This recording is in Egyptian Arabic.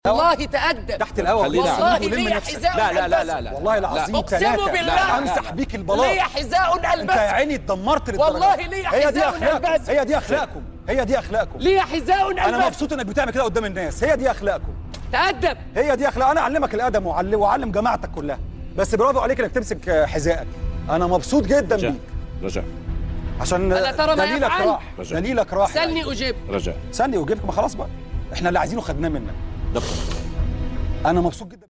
والله تأدب تحت الهواء خلينا- والله ولم لي نفسك. حذاء لا لا لا ألبسه. لا لا والله العظيم أقسم ثلاثة بالله. امسح بيك لي البلاط حذاء انت يا ألبسه عيني اتدمرت للدرجة والله دي. لي هي دي حذاء اخلاقكم ألبسه. هي دي اخلاقكم هي دي اخلاقكم لي حذاء انا ألبسه مبسوط انك بتعمل كده قدام الناس هي دي اخلاقكم تأدب هي دي اخلاق انا اعلمك الادب وأعلم- واعلم جماعتك كلها بس برافو عليك انك تمسك آه، حذائك انا مبسوط جدا رجاء بيك رجاء عشان ألا ترى ما دليلك يفعل؟ راح رجاء. دليلك راح سلني أجيب رجاء سلني وجيبك ما خلاص بقى احنا اللي عايزينه خدناه منك دكتور انا مبسوط جدا